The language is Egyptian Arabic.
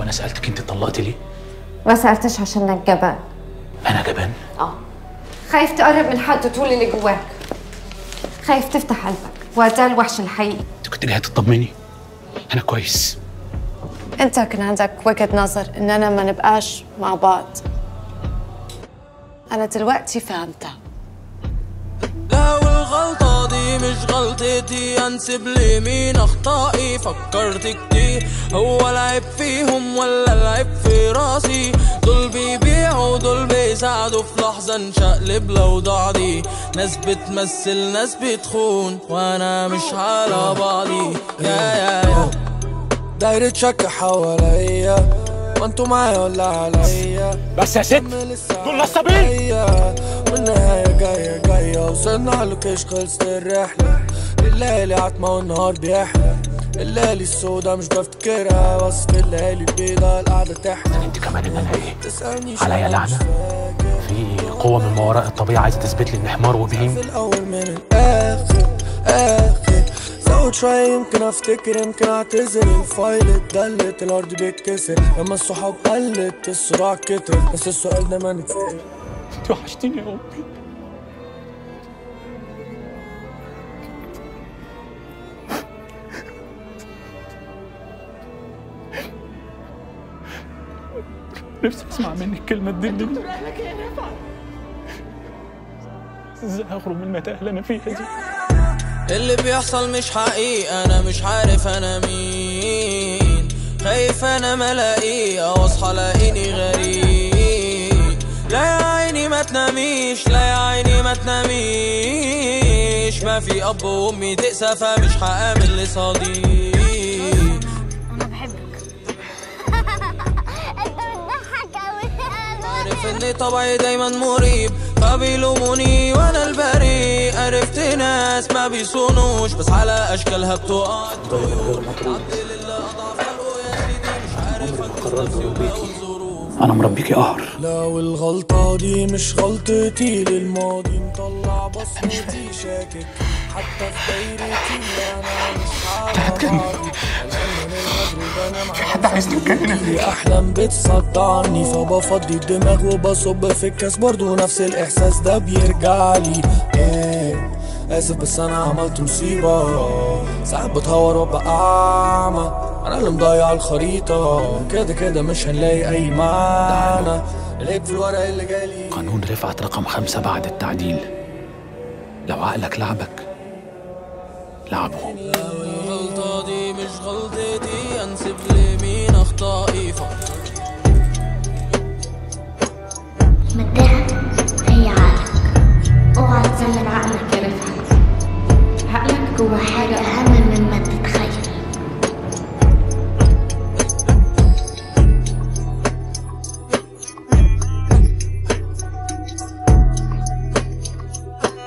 وانا سالتك انت طلقتي ليه ما سألتش عشانك جبان انا جبان اه خايف تقرب من حد وتقول اللي جواك خايف تفتح قلبك وده الوحش الحقيقي انت كنت جايه تطمني انا كويس انت كان عندك وجهة نظر اننا ما نبقاش مع بعض انا دلوقتي فهمتها لو الغلطة دي مش غلطتي انسب لمين اخطائي فكرت كتير هو العيب فيهم ولا العيب في راسي دول بيبيعوا دول بيساعدوا في لحظة نشقلب لو ضعدي ناس بتمثل ناس بتخون وانا مش على بعضي يا يا يا دايرة شك حواليا ما انتوا معايا ولا عليا بس يا ست دول نصابين والنهاية جاية جاية وصلنا على اللوكيش خلصت الرحلة الليالي عتمة والنهار بيحلى الليالي السودا مش بفتكرها بس في الليالي البيضا القعدة تحلى انت كمان ان انا ايه تسألني عليا لعنة؟ في قوه من ما وراء الطبيعه عايزه تثبت لي ان حمار وبهيم في الأول من الآخر آخر زود شوية يمكن أفتكر يمكن أعتذر الفايل اتدلت الأرض بيتكسر لما الصحاب قلت الصراع كتر بس السؤال ده ما نتسأل انت وحشتيني يا امي نفسي اسمع منك كلمه تدلني ازاي اخرج من المتاهه اللي انا فيها دي اللي بيحصل مش حقيقي انا مش عارف انا مين خايف انا ملاقيه او اصحى الاقيني غريب لا يا عيني ما تناميش لا يا عيني ما تناميش ما في اب وامي تقسى فمش هامن لصديق انا بحبك انت بتضحك قوي عارف ان طبعي دايما مريب فبيلوموني وانا البريء عرفت ناس ما بيصونوش بس على اشكالها بتقعد انا مربيكي قهر لو الغلطة دي مش غلطتي للماضي مطلع بصمتي شاكك حتى في دايرتي انا مش عارف في حد عايز تتجنن في احلام بتصدعني فبفضي الدماغ وبصب في الكاس برضو نفس الاحساس ده بيرجع لي إيه اسف بس انا عملت مصيبه ساعات بتهور وابقى اعمى انا اللي مضيع الخريطه كده كده مش هنلاقي اي معنى العيب في الورق اللي جالي قانون رفعت رقم خمسة بعد التعديل لو عقلك لعبك لعبه الغلطة دي مش غلطتي انسب لمين اخطائي فكر مدها هي عقلك اوعى تسلم عقلك يا رفعت عقلك جوا حاجة أهم